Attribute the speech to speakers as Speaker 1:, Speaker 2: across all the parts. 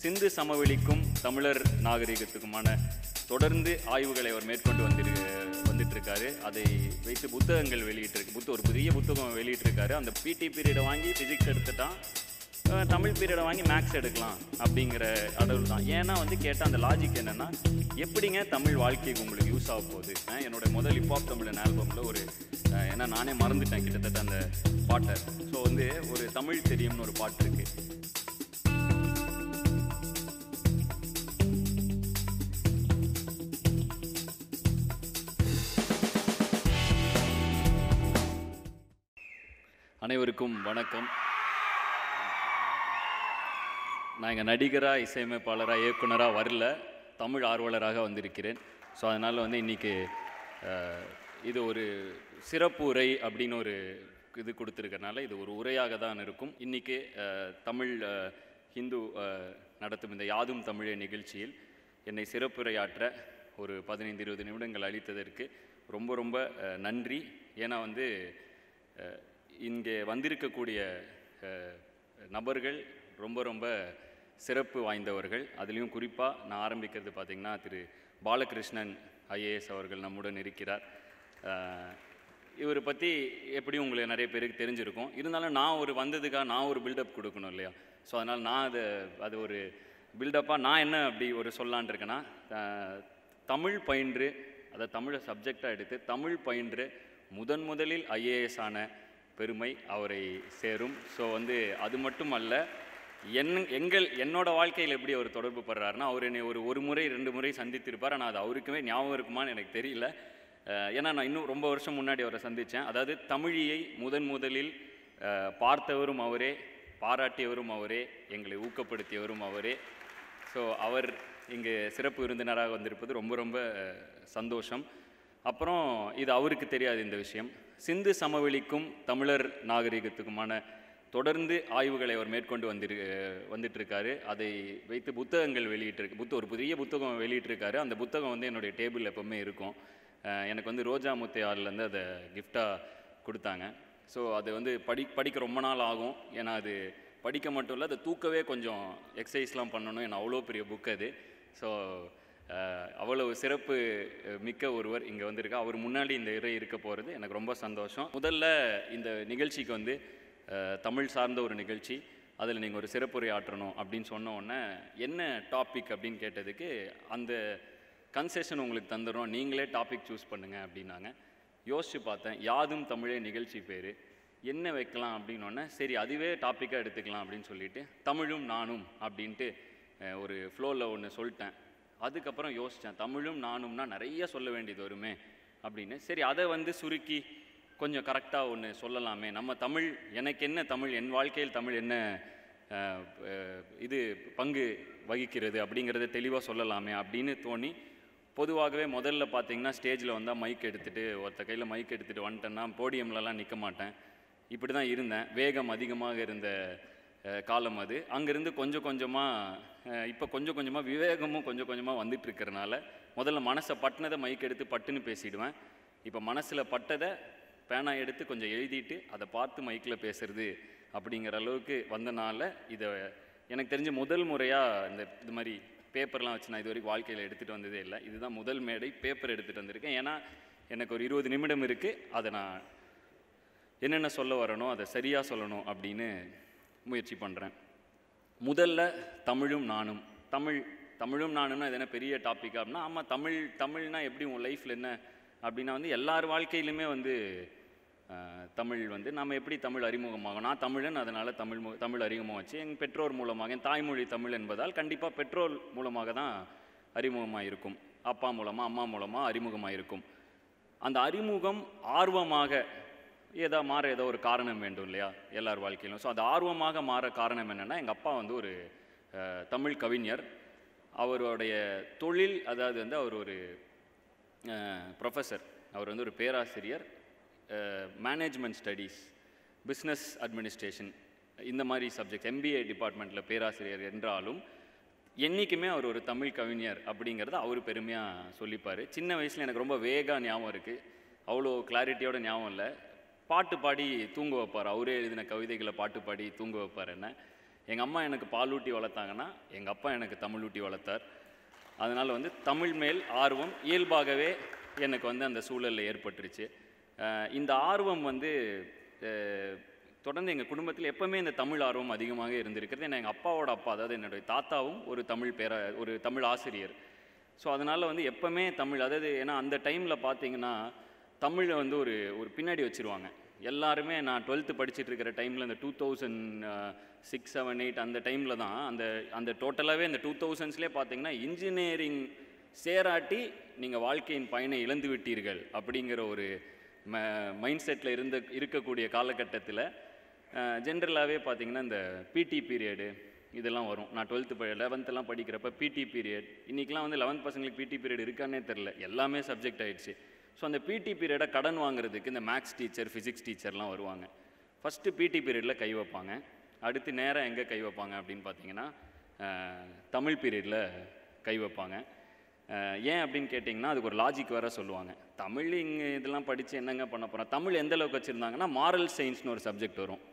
Speaker 1: சிந்து சமவெளிக்கும் தமிழர் நாகரிகத்துக்குமான தொடர்ந்து ஆய்வுகளை அவர் மேற்கொண்டு வந்திரு வந்துட்டு இருக்காரு அதை வைத்து புத்தகங்கள் வெளியிட்டிருக்கு புத்த ஒரு புதிய புத்தகம் வெளியிட்டிருக்காரு அந்த பிடி பீரியடை வாங்கி ஃபிசிக்ஸ் எடுத்துட்டான் அஹ் தமிழ் பீரியடை வாங்கி மேக்ஸ் எடுக்கலாம் அப்படிங்கிற அளவில் தான் ஏன்னா வந்து கேட்டால் அந்த லாஜிக் என்னென்னா எப்படிங்க தமிழ் வாழ்க்கைக்கு உங்களுக்கு யூஸ் ஆக போகுது அஹ் என்னோட முதல் ஹிப்ஹாப் தமிழன் ஆல்பமில் ஒரு அஹ் ஏன்னா நானே மறந்துட்டேன் கிட்டத்தட்ட அந்த பாட்டை ஸோ வந்து ஒரு தமிழ் தெரியும்னு ஒரு பாட்டு இருக்குது அனைவருக்கும் வணக்கம் நான் இங்கே நடிகராக இசையமைப்பாளராக இயக்குனராக வரல தமிழ் ஆர்வலராக வந்திருக்கிறேன் ஸோ அதனால் வந்து இன்றைக்கி இது ஒரு சிறப்பு உரை அப்படின்னு ஒரு இது கொடுத்துருக்கறனால இது ஒரு உரையாக தான் இருக்கும் இன்றைக்கி தமிழ் அஹ், ஹிந்து அஹ், நடத்தும் இந்த யாதும் தமிழே நிகழ்ச்சியில் என்னை சிறப்புரையாற்ற ஒரு பதினைந்து இருபது நிமிடங்கள் அளித்ததற்கு ரொம்ப ரொம்ப அஹ், நன்றி ஏன்னா வந்து அஹ், இங்கே வந்திருக்கக்கூடிய அஹ், நபர்கள் ரொம்ப ரொம்ப சிறப்பு வாய்ந்தவர்கள் அதுலேயும் குறிப்பாக நான் ஆரம்பிக்கிறது பார்த்திங்கன்னா திரு பாலகிருஷ்ணன் ஐஏஎஸ் அவர்கள் நம்முடன் இருக்கிறார் அஹ், இவரை பற்றி எப்படியும் உங்களுக்கு நிறைய பேருக்கு தெரிஞ்சிருக்கும் இருந்தாலும் நான் ஒரு வந்ததுக்காக நான் ஒரு பில்டப் கொடுக்கணும் இல்லையா ஸோ அதனால் நான் அதை அது ஒரு பில்டப்பாக நான் என்ன அப்படி ஒரு சொல்லான் இருக்கேன்னா அஹ், தமிழ் பயின்று அதை தமிழை சப்ஜெக்டாக எடுத்து தமிழ் பயின்று முதன் முதலில் ஐஏஎஸ் ஆன பெருமை அவரை சேரும் ஸோ வந்து அது மட்டும் அல்ல என் எங்கள் என்னோட வாழ்க்கையில் எப்படி அவர் தொடர்பு படுறாருன்னா அவர் என்னை ஒரு ஒரு முறை ரெண்டு முறை சந்தித்திருப்பார் ஆனால் அது அவருக்குமே ஞாபகம் இருக்குமான்னு எனக்கு தெரியல அஹ் ஏன்னா நான் இன்னும் ரொம்ப வருஷம் முன்னாடி அவரை சந்தித்தேன் அதாவது தமிழியை முதன் முதலில் அஹ், பார்த்தவரும் அவரே பாராட்டியவரும் அவரே எங்களை ஊக்கப்படுத்தியவரும் அவரே ஸோ அவர் இங்கு சிறப்பு விருந்தினராக வந்திருப்பது ரொம்ப ரொம்ப அஹ், சந்தோஷம் அப்புறம் இது அவருக்கு தெரியாது இந்த விஷயம் சிந்து சமவெளிக்கும் தமிழர் நாகரிகத்துக்குமான தொடர்ந்து ஆய்வுகளை அவர் மேற்கொண்டு வந்திரு வந்துட்டு இருக்காரு அதை வைத்து புத்தகங்கள் வெளியிட்டிருக்கு புத்த ஒரு புதிய புத்தகம் வெளியிட்டிருக்காரு அந்த புத்தகம் வந்து என்னுடைய டேபிள் எப்பவுமே இருக்கும் அஹ் எனக்கு வந்து ரோஜா முத்தையார்லேருந்து அதை கிஃப்டாக கொடுத்தாங்க ஸோ அது வந்து படி படிக்க ரொம்ப நாள் ஆகும் ஏன்னா அது படிக்க மட்டும் இல்லை அதை தூக்கவே கொஞ்சம் எக்ஸசைஸ்லாம் பண்ணணும் ஏன்னா அவ்வளோ பெரிய புக் அது ஸோ அவ்வளவு சிறப்பு அஹ், மிக்க ஒருவர் இங்கே வந்திருக்கா அவர் முன்னாடி இந்த இறை இருக்க போகிறது எனக்கு ரொம்ப சந்தோஷம் முதல்ல இந்த நிகழ்ச்சிக்கு வந்து அஹ், தமிழ் சார்ந்த ஒரு நிகழ்ச்சி அதில் நீங்கள் ஒரு சிறப்புரை ஆற்றணும் அப்படின்னு சொன்ன உடனே என்ன டாபிக் அப்படின்னு கேட்டதுக்கு அந்த கன்செஷன் உங்களுக்கு தந்துடுறோம் நீங்களே டாபிக் சூஸ் பண்ணுங்க அப்படின்னாங்க யோசிச்சு பார்த்தேன் யாதும் தமிழே நிகழ்ச்சி பேர் என்ன வைக்கலாம் அப்படின்னோடனே சரி அதுவே டாப்பிக்காக எடுத்துக்கலாம் அப்படின்னு சொல்லிட்டு தமிழும் நானும் அப்படின்ட்டு அஹ், ஒரு ஃப்ளோவில் ஒன்று சொல்லிட்டேன் அதுக்கப்புறம் யோசித்தேன் தமிழும் நானும்னா நிறைய சொல்ல வேண்டியது வருமே அப்படின்னு சரி அதை வந்து சுருக்கி கொஞ்சம் கரெக்டாக ஒன்று சொல்லலாமே நம்ம தமிழ் எனக்கு என்ன தமிழ் என் வாழ்க்கையில் தமிழ் என்ன அஹ், அஹ், இது பங்கு வகிக்கிறது அப்படிங்கிறத தெளிவாக சொல்லலாமே அப்படின்னு தோணி பொதுவாகவே முதல்ல பார்த்தீங்கன்னா ஸ்டேஜில் வந்தால் மைக் எடுத்துகிட்டு ஒருத்த கையில் மைக் எடுத்துகிட்டு வந்துட்டேன்னா போடியம்லலாம் நிற்க மாட்டேன் இப்படி தான் இருந்தேன் வேகம் அதிகமாக இருந்த அஹ், காலம் அது அங்கேருந்து கொஞ்சம் கொஞ்சமாக இப்போ கொஞ்சம் கொஞ்சமாக விவேகமும் கொஞ்சம் கொஞ்சமாக வந்துட்டு இருக்கிறனால முதல்ல மனசை பட்டினதை மைக் எடுத்து பட்டுன்னு பேசிடுவேன் இப்போ மனசில் பட்டதை பேனா எடுத்து கொஞ்சம் எழுதிட்டு அதை பார்த்து மைக்கில் பேசுறது அப்படிங்கிற அளவுக்கு வந்தனால இதை எனக்கு தெரிஞ்ச முதல் முறையாக இந்த இது மாதிரி பேப்பர்லாம் வச்சு நான் இது வரைக்கும் வாழ்க்கையில் எடுத்துகிட்டு வந்ததே இல்லை இதுதான் முதல் மேடை பேப்பர் எடுத்துகிட்டு வந்திருக்கேன் ஏன்னா எனக்கு ஒரு இருபது நிமிடம் இருக்குது அதை நான் என்னென்ன சொல்ல வரனோ அதை சரியாக சொல்லணும் அப்படின்னு முயற்சி பண்ணுறேன் முதல்ல தமிழும் நானும் தமிழ் தமிழும் நானும்னா இது என்ன பெரிய டாபிக் அப்படின்னா ஆமாம் தமிழ் தமிழ்னா எப்படி உன் லைஃப்பில் என்ன அப்படின்னா வந்து எல்லார் வாழ்க்கையிலுமே வந்து அஹ், தமிழ் வந்து நம்ம எப்படி தமிழ் அறிமுகமாகும் நான் தமிழன் அதனால் தமிழ் மு- தமிழ் அறிமுகம் வச்சு என் பெற்றோர் மூலமாக என் தாய்மொழி தமிழ் என்பதால் கண்டிப்பாக பெற்றோர் மூலமாக தான் அறிமுகமாக இருக்கும் அப்பா மூலமாக அம்மா மூலமாக அறிமுகமாக இருக்கும் அந்த அறிமுகம் ஆர்வமாக ஏதோ மாற ஏதோ ஒரு காரணம் வேண்டும் இல்லையா எல்லார் வாழ்க்கையிலும் ஸோ அது ஆர்வமாக மாற காரணம் என்னென்னா எங்கள் அப்பா வந்து ஒரு அஹ், தமிழ் கவிஞர் அவருடைய தொழில் அதாவது வந்து அவர் ஒரு ப்ரொஃபஸர் அவர் வந்து ஒரு பேராசிரியர் மேனேஜ்மெண்ட் ஸ்டடீஸ் பிஸ்னஸ் அட்மினிஸ்ட்ரேஷன் இந்த மாதிரி சப்ஜெக்ட் எம்பிஏ டிபார்ட்மெண்ட்டில் பேராசிரியர் என்றாலும் என்றைக்குமே அவர் ஒரு தமிழ் கவிஞர் அப்படிங்கிறத அவர் பெருமையாக சொல்லிப்பார் சின்ன வயசில் எனக்கு ரொம்ப வேகா ஞாபகம் இருக்குது அவ்வளோ கிளாரிட்டியோட ஞாபகம் இல்லை பாட்டு பாடி தூங்க வைப்பார் அவரே எழுதின கவிதைகளை பாட்டு பாடி தூங்க வைப்பார் என்ன எங்கள் அம்மா எனக்கு பால் ஊட்டி வளர்த்தாங்கன்னா எங்கள் அப்பா எனக்கு தமிழ் ஊட்டி வளர்த்தார் அதனால் வந்து தமிழ் மேல் ஆர்வம் இயல்பாகவே எனக்கு வந்து அந்த சூழலில் ஏற்பட்டுருச்சு அஹ் இந்த ஆர்வம் வந்து அஹ், தொடர்ந்து எங்கள் குடும்பத்தில் எப்போவுமே இந்த தமிழ் ஆர்வம் அதிகமாக இருந்திருக்கிறது ஏன்னா எங்கள் அப்பாவோட அப்பா அதாவது என்னுடைய தாத்தாவும் ஒரு தமிழ் பேர ஒரு தமிழ் ஆசிரியர் ஸோ அதனால் வந்து எப்போவுமே தமிழ் அதாவது ஏன்னா அந்த டைமில் பார்த்தீங்கன்னா தமிழை வந்து ஒரு ஒரு பின்னாடி வச்சுருவாங்க எல்லாருமே நான் டுவெல்த்து படிச்சுட்டு இருக்கிற டைமில் இந்த two thousand six seven eight அந்த டைமில் தான் அந்த அந்த டோட்டலாகவே இந்த டூ தௌசண்ட்ஸ்லேயே பார்த்தீங்கன்னா இன்ஜினியரிங் சேராட்டி நீங்கள் வாழ்க்கையின் பயனை இழந்து விட்டீர்கள் அப்படிங்கிற ஒரு ம மைண்ட் செட்டில் இருந்த இருக்கக்கூடிய காலகட்டத்தில் ஜென்ரலாகவே பார்த்தீங்கன்னா இந்த பிடி பீரியடு இதெல்லாம் வரும் நான் டுவெல்த்து ப லெவன்த்தெல்லாம் படிக்கிறப்ப பிடி பீரியட் இன்றைக்கெலாம் வந்து லெவன்த் பசங்களுக்கு பிடி பீரியட் இருக்கானே தெரில எல்லாமே சப்ஜெக்ட் ஆயிடுச்சு ஸோ அந்த பிடி பீரியடை கடன் வாங்குறதுக்கு இந்த மேக்ஸ் டீச்சர் ஃபிசிக்ஸ் டீச்சர்லாம் வருவாங்க ஃபஸ்ட்டு பிடி பீரியடில் கை வைப்பாங்க அடுத்து நேராக எங்கே கை வைப்பாங்க அப்படின்னு பார்த்தீங்கன்னா அஹ், தமிழ் பீரியடில் கை வைப்பாங்க அஹ், ஏன் அப்படின்னு கேட்டிங்கன்னா அதுக்கு ஒரு லாஜிக் வேற சொல்லுவாங்க தமிழ் இங்கே இதெல்லாம் படித்து என்னங்க பண்ண போகிறோம் தமிழ் எந்த அளவுக்கு வச்சுருந்தாங்கன்னா மாரல் சயின்ஸ்னு ஒரு சப்ஜெக்ட் வரும்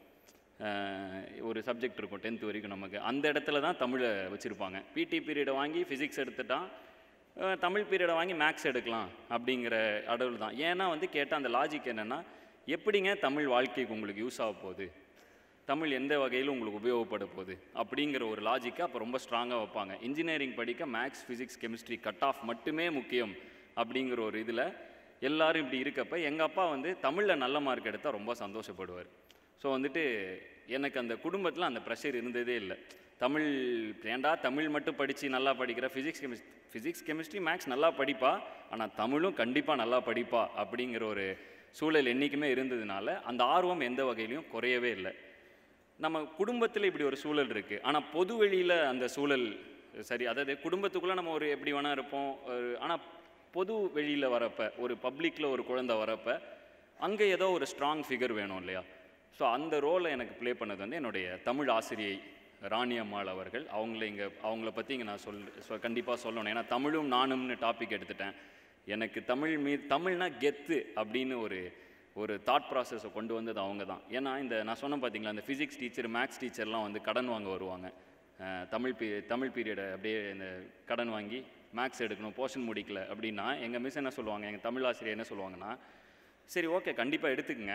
Speaker 1: அஹ், ஒரு சப்ஜெக்ட் இருக்கும் டென்த் வரைக்கும் நமக்கு அந்த இடத்துல தான் தமிழை வச்சுருப்பாங்க பிடி பீரியடை வாங்கி ஃபிசிக்ஸ் எடுத்துட்டான் அஹ், தமிழ் பீரியடை வாங்கி மேக்ஸ் எடுக்கலாம் அப்படிங்கிற அளவில் தான் ஏன்னா வந்து கேட்டால் அந்த லாஜிக் என்னென்னா எப்படிங்க தமிழ் வாழ்க்கைக்கு உங்களுக்கு யூஸ் ஆக போகுது தமிழ் எந்த வகையில் உங்களுக்கு உபயோகப்பட போகுது அப்படிங்கிற ஒரு லாஜிக்கை அப்போ ரொம்ப ஸ்ட்ராங்காக வைப்பாங்க இன்ஜினியரிங் படிக்க maths physics chemistry cut off மட்டுமே முக்கியம் அப்படிங்கிற ஒரு இதில் எல்லாரும் இப்படி இருக்கப்ப எங்கள் அப்பா வந்து தமிழில் நல்ல மார்க் எடுத்தால் ரொம்ப சந்தோஷப்படுவார் ஸோ வந்துட்டு எனக்கு அந்த குடும்பத்தில் அந்த ப்ரெஷர் இருந்ததே இல்லை தமிழ் ஏன்டா தமிழ் மட்டும் படித்து நல்லா படிக்கிற physics chemistry physics chemistry maths நல்லா படிப்பா ஆனால் தமிழும் கண்டிப்பாக நல்லா படிப்பா அப்படிங்கிற ஒரு சூழல் என்றைக்குமே இருந்ததுனால அந்த ஆர்வம் எந்த வகையிலையும் குறையவே இல்லை நம்ம குடும்பத்தில் இப்படி ஒரு சூழல் இருக்குது ஆனால் பொது வெளியில் அந்த சூழல் சரி அதாவது குடும்பத்துக்குள்ளே நம்ம ஒரு எப்படி வேணால் இருப்போம் ஆனால் பொது வெளியில் வரப்ப ஒரு பப்ளிக்கில் ஒரு குழந்தை வரப்ப அங்கே ஏதோ ஒரு ஸ்ட்ராங் ஃபிகர் வேணும் இல்லையா ஸோ அந்த ரோலை எனக்கு ப்ளே பண்ணது வந்து என்னுடைய தமிழ் ஆசிரியை ராணி அம்மாள் அவர்கள் அவங்கள இங்கே அவங்கள பற்றி இங்கே நான் சொல் சொ கண்டிப்பாக சொல்லணும் ஏன்னா தமிழும் நானும்னு டாபிக் எடுத்துட்டேன் எனக்கு தமிழ் மீ தமிழ்னா கெத்து அப்படின்னு ஒரு ஒரு தாட் ப்ராசஸை கொண்டு வந்தது அவங்க தான் ஏன்னா இந்த நான் சொன்னேன் பார்த்தீங்களா இந்த ஃபிசிக்ஸ் டீச்சர் மேக்ஸ் டீச்சர்லாம் வந்து கடன் வாங்க வருவாங்க அஹ் தமிழ் பீ தமிழ் பீரியடை அப்படியே இந்த கடன் வாங்கி மேக்ஸ் எடுக்கணும் போர்ஷன் முடிக்கல அப்படின்னா எங்கள் மிஸ் என்ன சொல்லுவாங்க எங்கள் தமிழ் ஆசிரியர் என்ன சொல்லுவாங்கன்னா சரி ஓகே கண்டிப்பாக எடுத்துக்கங்க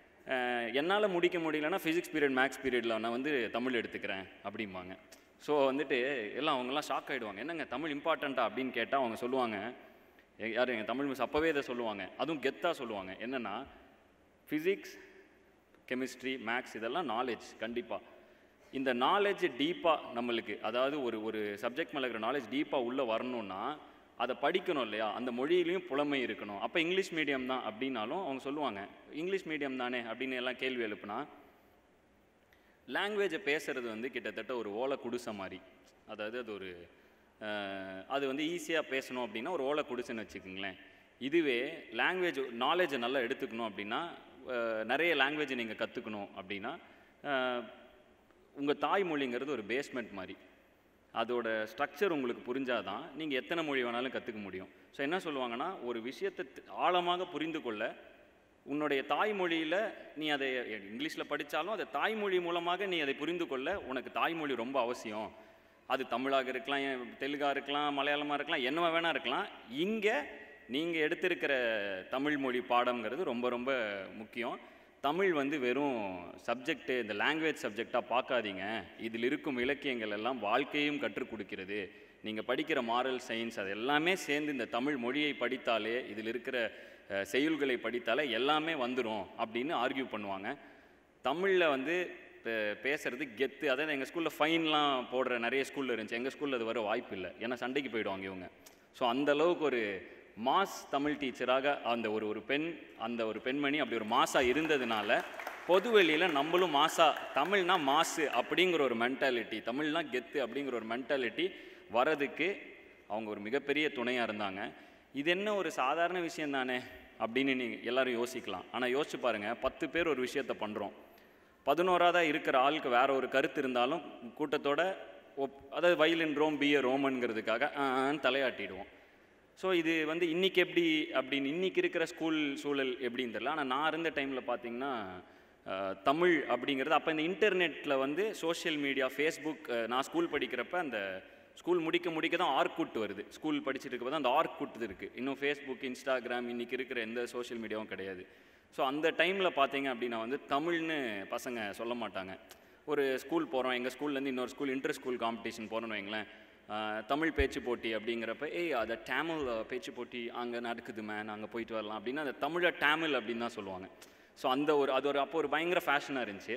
Speaker 1: அஹ் என்னால் முடிக்க முடியலன்னா ஃபிசிக்ஸ் பீரியட் மேக்ஸ் பீரியடில் நான் வந்து தமிழ் எடுத்துக்கிறேன் அப்படிம்பாங்க ஸோ வந்துட்டு எல்லாம் அவங்கெல்லாம் ஷாக் ஆகிடுவாங்க என்னங்க தமிழ் இம்பார்ட்டண்ட்டா அப்படின்னு கேட்டால் அவங்க சொல்லுவாங்க எ- யார் எங்கள் தமிழ் மிஸ் அப்போவே இதை சொல்லுவாங்க அதுவும் கெத்தாக சொல்லுவாங்க என்னென்னா ஃபிசிக்ஸ் கெமிஸ்ட்ரி மேக்ஸ் இதெல்லாம் நாலேஜ் கண்டிப்பாக இந்த நாலேஜ் டீப்பாக நம்மளுக்கு அதாவது ஒரு ஒரு சப்ஜெக்ட் மேலே இருக்கிற நாலேஜ் டீப்பாக உள்ளே வரணும்னா அதை படிக்கணும் இல்லையா அந்த மொழியிலையும் புலமை இருக்கணும் அப்போ இங்கிலீஷ் மீடியம் தான் அப்படின்னாலும் அவங்க சொல்லுவாங்க இங்கிலீஷ் மீடியம் தானே அப்படின்னு எல்லாம் கேள்வி எழுப்புனா லாங்குவேஜை பேசுறது வந்து கிட்டத்தட்ட ஒரு ஓலை குடிசை மாதிரி அதாவது அது ஒரு அஹ், அது வந்து ஈஸியாக பேசணும் அப்படின்னா ஒரு ஓலை குடிசைன்னு வச்சுக்கோங்களேன் இதுவே லாங்குவேஜ் நாலேஜை நல்லா எடுத்துக்கணும் அப்படின்னா அஹ், நிறைய லாங்குவேஜை நீங்கள் கற்றுக்கணும் அப்படின்னா உங்கள் தாய்மொழிங்கிறது ஒரு பேஸ்மெண்ட் மாதிரி அதோட ஸ்ட்ரக்சர் உங்களுக்கு புரிஞ்சாதான் நீங்கள் எத்தனை மொழி வேணாலும் கற்றுக்க முடியும் ஸோ என்ன சொல்லுவாங்கன்னா ஒரு விஷயத்தை தி- ஆழமாக புரிந்து கொள்ள உன்னுடைய தாய்மொழியில் நீ அதை இங்கிலீஷில் படித்தாலும் அதை தாய்மொழி மூலமாக நீ அதை புரிந்து கொள்ள உனக்கு தாய்மொழி ரொம்ப அவசியம் அது தமிழாக இருக்கலாம் ஏன் தெலுங்காக இருக்கலாம் மலையாளமாக இருக்கலாம் என்னவா வேணா இருக்கலாம் இங்கே நீங்கள் எடுத்திருக்கிற தமிழ் மொழி பாடம்ங்கிறது ரொம்ப ரொம்ப முக்கியம் தமிழ் வந்து வெறும் சப்ஜெக்ட்டு இந்த லாங்குவேஜ் சப்ஜெக்டாக பார்க்காதீங்க இதில் இருக்கும் இலக்கியங்கள் எல்லாம் வாழ்க்கையும் கற்றுக் கொடுக்கிறது நீங்கள் படிக்கிற மாரல் சயின்ஸ் அது எல்லாமே சேர்ந்து இந்த தமிழ் மொழியை படித்தாலே இதில் இருக்கிற அஹ், செய்யுள்களை படித்தாலே எல்லாமே வந்துடும் அப்படின்னு ஆர்கியூ பண்ணுவாங்க தமிழில் வந்து பே- பேசுறது கெத்து அதாவது எங்கள் ஸ்கூலில் ஃபைன்லாம் போடுற நிறைய ஸ்கூலில் இருந்துச்சு எங்கள் ஸ்கூலில் அது வர வாய்ப்பு இல்லை ஏன்னா சண்டைக்கு போயிடுவாங்க இவங்க ஸோ அந்த அளவுக்கு ஒரு மாஸ் தமிழ் டீச்சராக அந்த ஒரு ஒரு பெண் அந்த ஒரு பெண்மணி அப்படி ஒரு மாசாக இருந்ததுனால பொது வெளியில் நம்மளும் மாசா தமிழ்னா மாசு அப்படிங்கிற ஒரு மென்டாலிட்டி தமிழ்னா கெத்து அப்படிங்கிற ஒரு மென்டாலிட்டி வரதுக்கு அவங்க ஒரு மிகப்பெரிய துணையாக இருந்தாங்க இது என்ன ஒரு சாதாரண விஷயம் தானே அப்படின்னு நீங்கள் எல்லாரும் யோசிக்கலாம் ஆனால் யோசிச்சு பாருங்கள் பத்து பேர் ஒரு விஷயத்தை பண்ணுறோம் பதினோராவதாக இருக்கிற ஆளுக்கு வேற ஒரு கருத்து இருந்தாலும் கூட்டத்தோட ஒப் அதாவது வயலின் ரோம் பிஏ ரோமன்கிறதுக்காக ஆ, ஆன்னு தலையாட்டிடுவோம் ஸோ இது வந்து இன்னைக்கு எப்படி அப்படின்னு இன்னைக்கு இருக்கிற ஸ்கூல் சூழல் எப்படின்னு தெரியல ஆனால் நான் இருந்த டைமில் பார்த்தீங்கன்னா அஹ், தமிழ் அப்படிங்கிறது அப்போ இந்த இன்டர்நெட்டில் வந்து சோஷியல் மீடியா ஃபேஸ்புக் நான் ஸ்கூல் படிக்கிறப்ப அந்த ஸ்கூல் முடிக்க முடிக்க தான் ஆர்குட் வருது ஸ்கூல் படிச்சுட்டு இருக்கப்ப தான் அந்த ஆர்குட் இருக்குது இன்னும் ஃபேஸ்புக் இன்ஸ்டாகிராம் இன்றைக்கி இருக்கிற எந்த சோஷியல் மீடியாவும் கிடையாது ஸோ அந்த டைமில் பார்த்தீங்க அப்படின்னா வந்து தமிழ்னு பசங்க சொல்ல மாட்டாங்க ஒரு ஸ்கூல் போகிறோம் எங்கள் ஸ்கூல்லேருந்து இன்னொரு ஸ்கூல் இன்டர் ஸ்கூல் காம்படிஷன் போகிறோன்னு வைங்களேன் ஆஹ், தமிழ் பேச்சு போட்டி அப்படிங்கிறப்ப ஏய் அதை டேமில் பேச்சு போட்டி அங்கே நடக்குது மேன் அங்கே போயிட்டு வரலாம் அப்படின்னா அந்த தமிழை டேமில் அப்படின்னு தான் சொல்லுவாங்க ஸோ அந்த ஒரு அது ஒரு அப்போ ஒரு பயங்கர ஃபேஷனாக இருந்துச்சு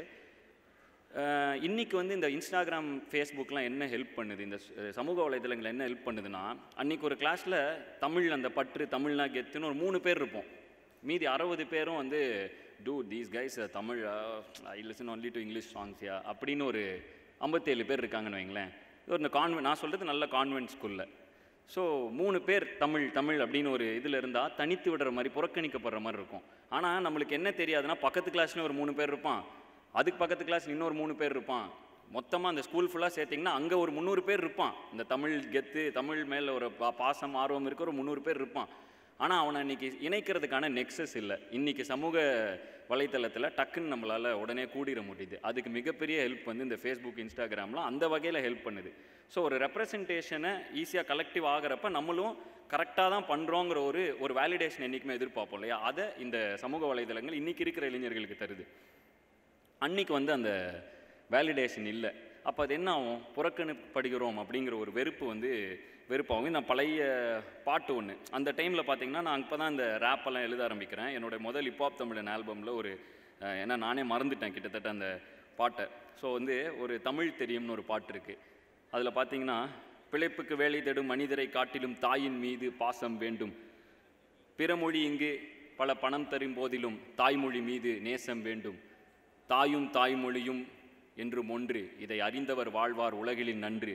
Speaker 1: அஹ் இன்னைக்கு வந்து இந்த இன்ஸ்டாகிராம் ஃபேஸ்புக்லாம் என்ன ஹெல்ப் பண்ணுது இந்த ச- சமூக வலைதளங்கள் என்ன ஹெல்ப் பண்ணுதுன்னா அன்னைக்கு ஒரு கிளாஸில் தமிழ் அந்த பற்று தமிழ்னா கெத்துன்னு ஒரு மூணு பேர் இருப்போம் மீதி அறுபது பேரும் வந்து to these guys Tamil I listen only to English சாங்ஸ்யா அப்படின்னு ஒரு ஐம்பத்தேழு பேர் இருக்காங்கன்னு வைங்களேன் இது ஒரு இந்த கான்வென்ட் நான் சொல்கிறது நல்ல கான்வென்ட் ஸ்கூலில் ஸோ மூணு பேர் தமிழ் தமிழ் அப்படின்னு ஒரு இதில் இருந்தால் தனித்து விடுற மாதிரி புறக்கணிக்கப்படுற மாதிரி இருக்கும் ஆனால் நம்மளுக்கு என்ன தெரியாதுன்னா பக்கத்து கிளாஸ்லேயும் ஒரு மூணு பேர் இருப்பான் அதுக்கு பக்கத்து கிளாஸில் இன்னொரு மூணு பேர் இருப்பான் மொத்தமாக அந்த ஸ்கூல் ஃபுல்லாக சேர்த்திங்கன்னா அங்கே ஒரு முந்நூறு பேர் இருப்பான் இந்த தமிழ் கெத்து தமிழ் மேலே ஒரு பா பாசம் ஆர்வம் இருக்க ஒரு முந்நூறு பேர் இருப்பான் ஆனால் அவனை இன்னைக்கு இணைக்கிறதுக்கான நெக்ஸஸ் இல்லை இன்னைக்கு சமூக வலைத்தளத்தில் டக்குன்னு நம்மளால் உடனே கூடிட முடியுது அதுக்கு மிகப்பெரிய ஹெல்ப் வந்து இந்த ஃபேஸ்புக் இன்ஸ்டாகிராம்லாம் அந்த வகையில் ஹெல்ப் பண்ணுது ஸோ ஒரு ரெப்ரசன்டேஷனை ஈஸியாக கலெக்டிவ் ஆகிறப்ப நம்மளும் கரெக்டாக தான் பண்ணுறோங்கிற ஒரு ஒரு வேலிடேஷன் என்றைக்குமே எதிர்பார்ப்போம் இல்லையா அதை இந்த சமூக வலைதளங்கள் இன்னைக்கு இருக்கிற இளைஞர்களுக்கு தருது அன்னைக்கு வந்து அந்த வேலிடேஷன் இல்லை அப்போ அது என்ன ஆகும் புறக்கணிப்படுகிறோம் அப்படிங்கிற ஒரு வெறுப்பு வந்து வெறுப்பாகும் நான் பழைய பாட்டு ஒன்று அந்த டைமில் பார்த்தீங்கன்னா நான் இப்போ தான் இந்த ரேப்பெல்லாம் எழுத ஆரம்பிக்கிறேன் என்னோட முதல் ஹிப்ஹாப் தமிழன் ஆல்பமில் ஒரு அஹ், ஏன்னா நானே மறந்துட்டேன் கிட்டத்தட்ட அந்த பாட்டை ஸோ வந்து ஒரு தமிழ் தெரியும்னு ஒரு பாட்டு இருக்குது அதில் பார்த்தீங்கன்னா பிழைப்புக்கு வேலை தேடும் மனிதரை காட்டிலும் தாயின் மீது பாசம் வேண்டும் பிறமொழி இங்கு பல பணம் தரும் போதிலும் தாய்மொழி மீது நேசம் வேண்டும் தாயும் தாய்மொழியும் என்றும் ஒன்று இதை அறிந்தவர் வாழ்வார் உலகிலின் நன்று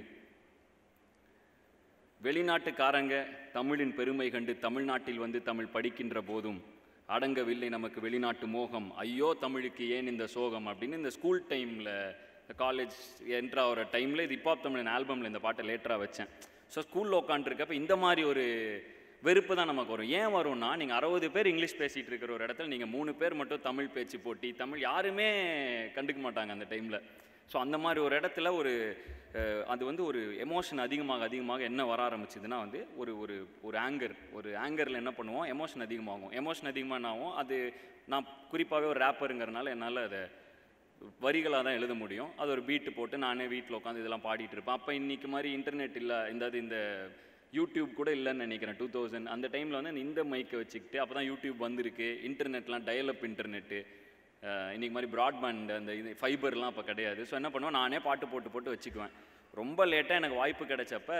Speaker 1: வெளிநாட்டுக்காரங்க தமிழின் பெருமை கண்டு தமிழ்நாட்டில் வந்து தமிழ் படிக்கின்ற போதும் அடங்கவில்லை நமக்கு வெளிநாட்டு மோகம் ஐயோ தமிழுக்கு ஏன் இந்த சோகம் அப்படின்னு இந்த ஸ்கூல் டைமில் காலேஜ் என்ட்ரு ஆகிற டைமில் இது ஹிப்ஹாப் தமிழன் ஆல்பமில் இந்த பாட்டை லேட்டராக வச்சேன் ஸோ ஸ்கூலில் உட்காந்துருக்கப்ப இந்த மாதிரி ஒரு வெறுப்பு தான் நமக்கு வரும் ஏன் வரும்னா நீங்கள் அறுபது பேர் இங்கிலீஷ் பேசிகிட்டு இருக்கிற ஒரு இடத்துல நீங்கள் மூணு பேர் மட்டும் தமிழ் பேச்சு போட்டி தமிழ் யாருமே கண்டுக்க மாட்டாங்க அந்த டைமில் ஸோ அந்த மாதிரி ஒரு இடத்துல ஒரு அஹ், அது வந்து ஒரு எமோஷன் அதிகமாக அதிகமாக என்ன வர ஆரம்பிச்சதுன்னா வந்து ஒரு ஒரு ஒரு ஆங்கர் ஒரு ஆங்கரில் என்ன பண்ணுவோம் எமோஷன் அதிகமாகும் எமோஷன் அதிகமாக என்ன ஆகும் அது நான் குறிப்பாகவே ஒரு ரேப்பருங்கிறனால என்னால் அதை வரிகளாக தான் எழுத முடியும் அது ஒரு பீட்டு போட்டு நானே வீட்டில் உட்காந்து இதெல்லாம் பாடிட்டு இருப்பேன் அப்போ இன்னைக்கு மாதிரி இன்டர்நெட் இல்லை இந்த அது இந்த யூடியூப் கூட இல்லைன்னு நினைக்கிறேன் டூ தௌசண்ட் அந்த டைமில் வந்து இந்த மைக்கை வச்சுக்கிட்டு அப்போ தான் யூடியூப் வந்திருக்கு இன்டர்நெட்லாம் டயலப் இன்டர்நெட்டு இன்றைக்கி மாதிரி ப்ராட்பேண்ட் அந்த இது ஃபைபர்லாம் அப்போ கிடையாது ஸோ என்ன பண்ணுவேன் நானே பாட்டு போட்டு போட்டு வச்சுக்குவேன் ரொம்ப லேட்டாக எனக்கு வாய்ப்பு கிடைச்சப்ப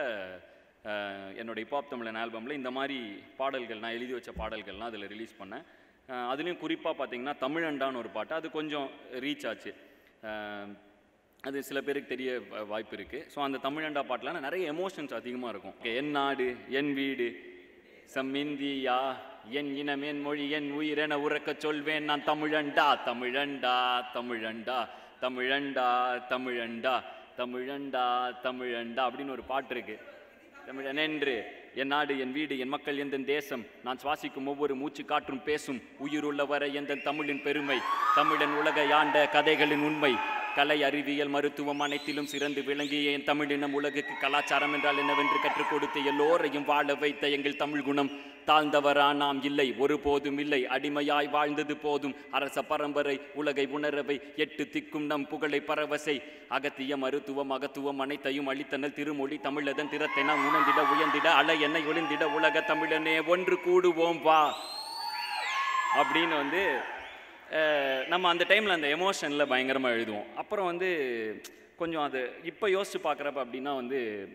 Speaker 1: அஹ், என்னோட ஹிப்ஹாப் தமிழன் ஆல்பமில் இந்த மாதிரி பாடல்கள் நான் எழுதி வச்ச பாடல்கள்லாம் அதில் ரிலீஸ் பண்ணேன் அஹ், அதுலேயும் குறிப்பாக பார்த்தீங்கன்னா தமிழண்டான்னு ஒரு பாட்டு அது கொஞ்சம் ரீச் ஆச்சு அஹ், அது சில பேருக்கு தெரிய வ- வாய்ப்பு இருக்குது ஸோ அந்த தமிழண்டா பாட்டில் நிறைய எமோஷன்ஸ் அதிகமாக இருக்கும் என் நாடு என் வீடு சம் இந்தியா என் இனம் என் மொழி என் உயிர் என உறக்கச் சொல்வேன் நான் தமிழண்டா தமிழண்டா தமிழண்டா தமிழண்டா தமிழண்டா தமிழண்டா தமிழண்டா அப்படின்னு ஒரு பாட்டு இருக்கு தமிழன் என்று என் நாடு என் வீடு என் மக்கள் எந்த தேசம் நான் சுவாசிக்கும் ஒவ்வொரு மூச்சு காற்றும் பேசும் உயிருள்ள வரை எந்த தமிழின் பெருமை தமிழன் உலக யாண்ட கதைகளின் உண்மை கலை அறிவியல் மருத்துவம் அனைத்திலும் சிறந்து விளங்கிய என் தமிழினம் உலகுக்கு கலாச்சாரம் என்றால் என்னவென்று கற்றுக் கொடுத்து எல்லோரையும் வாழ வைத்த எங்கள் தமிழ் குணம் தாழ்ந்தவரா நாம் இல்லை ஒருபோதும் இல்லை அடிமையாய் வாழ்ந்தது போதும் அரச பரம்பரை உலகை உணரவை எட்டு திக்கும் நம் புகழை பரவசை அகத்திய மருத்துவம் அகத்துவம் அனைத்தையும் அளித்தனர் திருமொழி தமிழதன் திறத்தை நாம் உணர்ந்திட உயர்ந்திட அலை என்னை ஒளிந்திட உலக தமிழனே ஒன்று கூடுவோம் வா அப்படின்னு வந்து அஹ், நம்ம அந்த டைமில் அந்த எமோஷனில் பயங்கரமாக எழுதுவோம் அப்புறம் வந்து கொஞ்சம் அது இப்போ யோசிச்சு பார்க்குறப்ப அப்படின்னா வந்து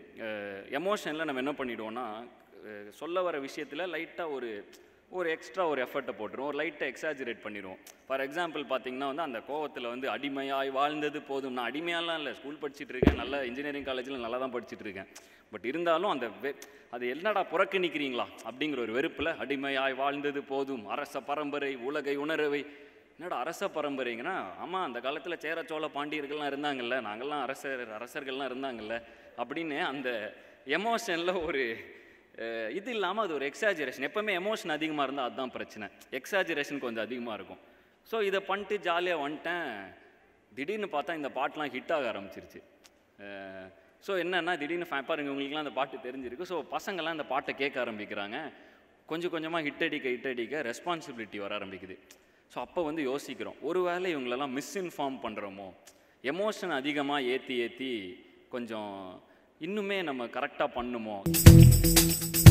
Speaker 1: எமோஷனில் நம்ம என்ன பண்ணிடுவோம்னா அஹ், சொல்ல வர விஷயத்தில் லைட்டாக ஒரு ஒரு எக்ஸ்ட்ரா ஒரு எஃபர்ட்டை போட்டுருவோம் ஒரு லைட்டாக எக்ஸாஜரேட் பண்ணிடுவோம் ஃபார் எக்ஸாம்பிள் பார்த்தீங்கன்னா வந்து அந்த கோவத்தில் வந்து அடிமையாய் வாழ்ந்தது போதும் நான் அடிமையாலாம் இல்லை ஸ்கூல் படிச்சுட்டு இருக்கேன் நல்ல இன்ஜினியரிங் காலேஜில் நல்லா தான் படிச்சுட்டு இருக்கேன் பட் இருந்தாலும் அந்த வெ அது என்னடா புறக்கணிக்கிறீங்களா அப்படிங்கிற ஒரு வெறுப்பில் அடிமையாய் வாழ்ந்தது போதும் அரச பரம்பரை உலகை உணரவை என்னடா அரச பரம்பரைங்கன்னா ஆமாம் அந்த காலத்தில் சேர சோழ பாண்டியர்கள்லாம் இருந்தாங்கல்ல நாங்கள்லாம் அரசர் அரசர்கள்லாம் இருந்தாங்கல்ல அப்படின்னு அந்த எமோஷனில் ஒரு அஹ், இது இல்லாமல் அது ஒரு எக்ஸாஜரேஷன் எப்போவுமே எமோஷன் அதிகமாக இருந்தால் அதுதான் பிரச்சனை எக்ஸாஜரேஷன் கொஞ்சம் அதிகமாக இருக்கும் ஸோ இதை பண்ணிட்டு ஜாலியாக வந்துட்டேன் திடீர்னு பார்த்தா இந்த பாட்டெலாம் ஹிட் ஆக ஆரம்பிச்சிருச்சு ஸோ என்னன்னா திடீர்னு fa- பாருங்க உங்களுக்குலாம் அந்த பாட்டு தெரிஞ்சிருக்கு ஸோ பசங்கள்லாம் இந்த பாட்டை கேட்க ஆரம்பிக்கிறாங்க கொஞ்சம் கொஞ்சமாக ஹிட் அடிக்க ஹிட் அடிக்க ரெஸ்பான்சிபிலிட்டி வர ஆரம்பிக்குது ஸோ அப்போ வந்து யோசிக்கிறோம் ஒருவேளை இவங்களெல்லாம் மிஸ்இன்ஃபார்ம் பண்ணுறோமோ எமோஷன் அதிகமாக ஏற்றி ஏற்றி கொஞ்சம் இன்னுமே நம்ம கரெக்டாக பண்ணுமோ